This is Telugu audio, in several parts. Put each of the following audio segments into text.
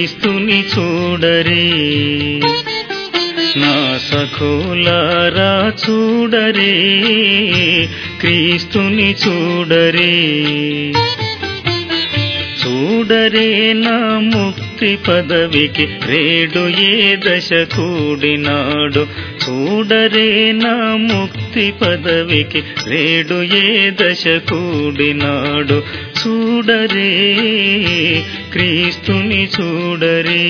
క్రీస్తుని చూడరే నా సఖోలారా చూడరే క్రీస్తుని చూడరే చూడరే నా ముక్తి పదవికి రేడు ఏ దశ కూడినాడు చూడరే నా ముక్తి పదవికి రేడు ఏ దశ కూడినాడు చూడరే క్రీస్తుని చూడరే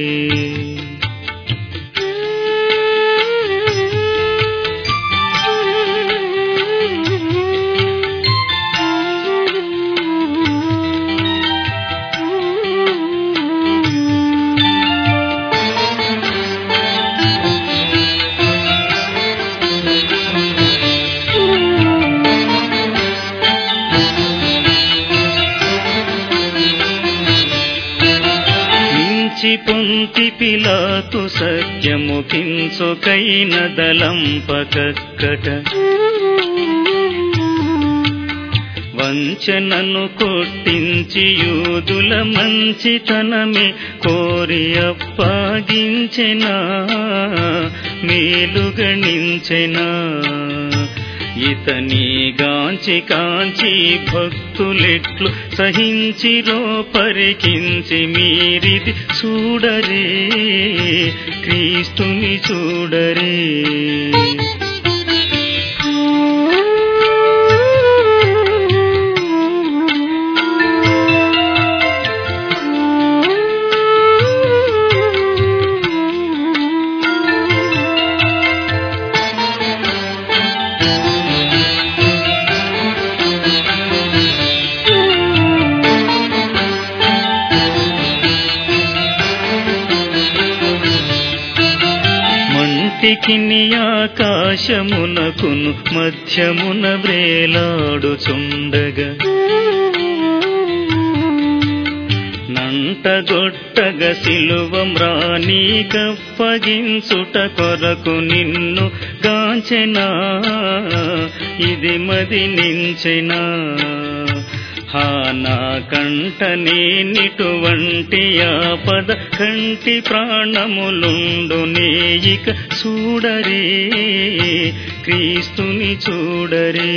మించి పొంతి పిలాతు సత్యము కించుకైన దలంపకక్కట వంచనను కొట్టించి యూదుల మంచితనమే కోరి అప్పాగించెనా మేలు గణించెనా ఇతని గాంచి కాంచి భక్తులెట్లు సహించిరో పరికించి మీరిది చూడరే క్రీస్తుని చూడరే మంటికిని ఆకాశమునకును మధ్యమున వ్రేలాడుచుండగా నంటగొట్టగ సిలువ మ్రాని కప్పగించుట కొరకు నిన్ను గాంచెనా ఇది మది నించెనా హానా కంట నేనిటువంటి ఆపద కంటి ప్రాణములుండు నేయిక చూడరే క్రీస్తుని చూడరే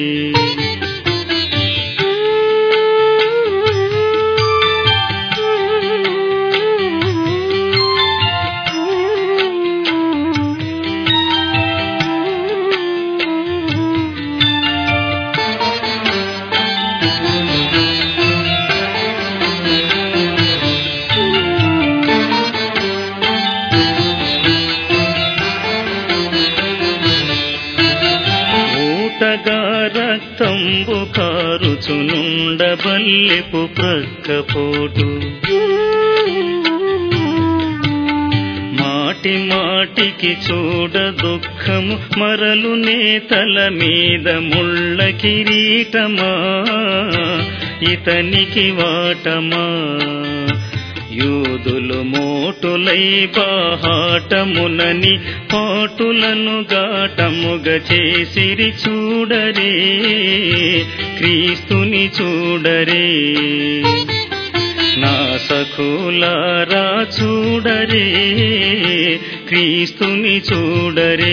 ఊటగా రక్తంబు కారుచునుండబల్లెపు ప్రక్కపోటు మాటి మాటికి చూడ దుఃఖము మరలు నేతల మీద ముళ్ళ కిరీటమా ఇతనికి వాటమా యూదులు మోటులై బాహాటమునని పాటులను గాటముగ చేసిరి చూడరే క్రీస్తుని చూడరే నా సఖులారా చూడరే క్రీస్తుని చూడరే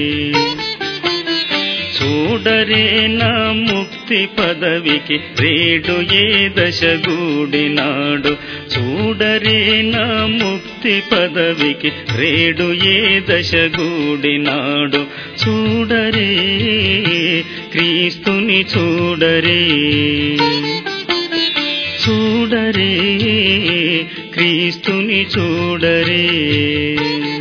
చూడరే నా ముక్తి పదవికి రేడు ఏ దశ గూడినాడు చూడరే నా ముక్తి పదవికి రేడు ఏ దశ గూడినాడు చూడరే క్రీస్తుని చూడరే చూడరే క్రీస్తుని చూడరే